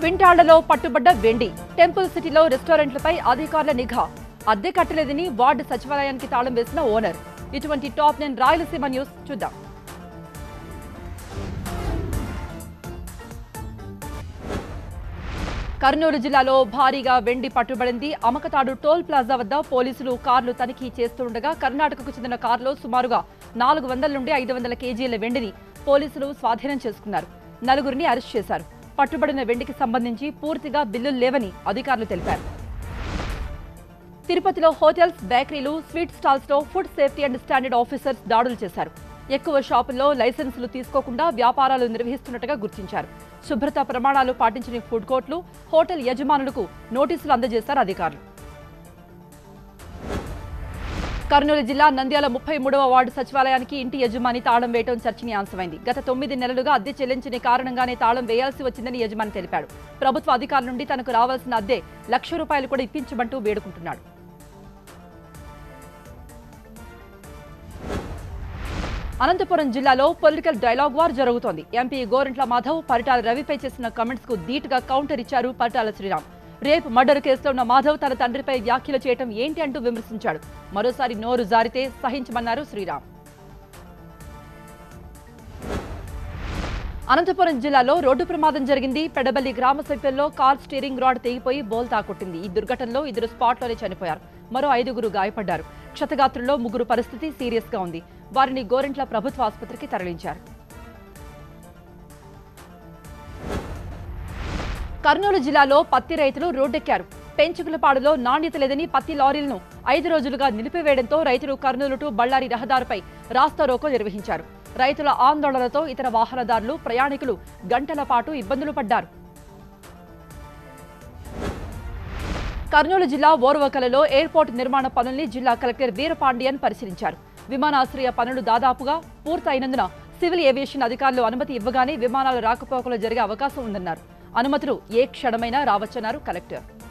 క్వింటాళ్లలో పట్టుబడ్డ వెండి టెంపుల్ సిటీలో రెస్టారెంట్లపై అధికారుల నిఘా అద్దె కట్టలేదని వార్డు సచివాలయానికి తాళం వేసిన ఓనర్ ఇటువంటి టాప్ నైన్ రాయలసీమ న్యూస్ చూద్దాం కర్నూలు జిల్లాలో భారీగా వెండి పట్టుబడింది అమకతాడు టోల్ ప్లాజా వద్ద పోలీసులు కార్లు తనిఖీ చేస్తుండగా కర్ణాటకకు చెందిన కారులో సుమారుగా నాలుగు వందల నుండి ఐదు వందల కేజీల వెండిని పోలీసులు స్వాధీనం చేసుకున్నారు నలుగురిని అరెస్ట్ చేశారు పట్టుబడిన వెండికి సంబంధించి పూర్తిగా బిల్లులు లేవని అధికారులు తెలిపారు తిరుపతిలో హోటల్స్ బేకరీలు స్వీట్ స్టాల్స్ లో food safety and standard officers దాడులు చేశారు ఎక్కువ షాపుల్లో లైసెన్సులు తీసుకోకుండా వ్యాపారాలు నిర్వహిస్తున్నట్టుగా గుర్తించారు శుభ్రత ప్రమాణాలు పాటించని ఫుడ్ కోర్టులు హోటల్ యజమానులకు నోటీసులు అందజేశారు అధికారులు కర్నూలు జిల్లా నంద్యాల ముప్పై మూడవ వార్డు సచివాలయానికి ఇంటి యజమాని తాళం వేయడం చర్చనీయాంశమైంది గత తొమ్మిది నెలలుగా అద్దె చెల్లించని కారణంగానే తాళం వేయాల్సి వచ్చిందని యజమాని తెలిపాడు ప్రభుత్వ అధికారుల నుండి తనకు రావాల్సిన అద్దె లక్ష రూపాయలు కూడా ఇప్పించమంటూ వేడుకుంటున్నాడు అనంతపురం జిల్లాలో పొలిటికల్ డైలాగ్ వార్ జరుగుతోంది ఎంపీ గోరంట్ల మాధవ్ పరిటాల రవిపై చేసిన కమెంట్స్ కు ధీటుగా కౌంటర్ ఇచ్చారు పరిటాల శ్రీరామ్ రేప్ మర్డర్ కేసులో ఉన్న మాధవ్ తన తండ్రిపై వ్యాఖ్యలు చేయటం ఏంటి అంటూ విమర్శించాడు మరోసారి నోరు జారితే సహించమన్నారు శ్రీరామ్ అనంతపురం జిల్లాలో రోడ్డు ప్రమాదం జరిగింది పెడబల్లి గ్రామ సమీపంలో కార్ స్టీరింగ్ రాడ్ తెగిపోయి బోల్తా కొట్టింది ఈ దుర్ఘటనలో ఇద్దరు స్పాట్లోనే చనిపోయారు మరో ఐదుగురు గాయపడ్డారు క్షతగాత్రుల్లో ముగ్గురు పరిస్థితి సీరియస్ గా ఉంది వారిని గోరెంట్ల ప్రభుత్వ ఆసుపత్రికి తరలించారు కర్నూలు జిల్లాలో పత్తి రైతులు రోడ్డెక్కారు పెంచుకులపాడులో నాణ్యత లేదని పత్తి లారీలను ఐదు రోజులుగా నిలిపివేయడంతో రైతులు కర్నూలు టు బళ్ళారి రహదారిపై రాస్తా రోకో నిర్వహించారు రైతుల ఆందోళనతో ఇతర వాహనదారులు ప్రయాణికులు గంటల పాటు ఇబ్బందులు పడ్డారు కర్నూలు జిల్లా ఓర్వకలలో ఎయిర్పోర్ట్ నిర్మాణ పనుల్ని జిల్లా కలెక్టర్ వీరపాండియన్ పరిశీలించారు విమానాశ్రయ పనులు దాదాపుగా పూర్తయినందున సివిల్ ఏవియేషన్ అధికారులు అనుమతి ఇవ్వగానే విమానాల రాకపోకలు జరిగే అవకాశం ఉందన్నారు అనుమతులు ఏ క్షణమైనా రావచ్చన్నారు కలెక్టర్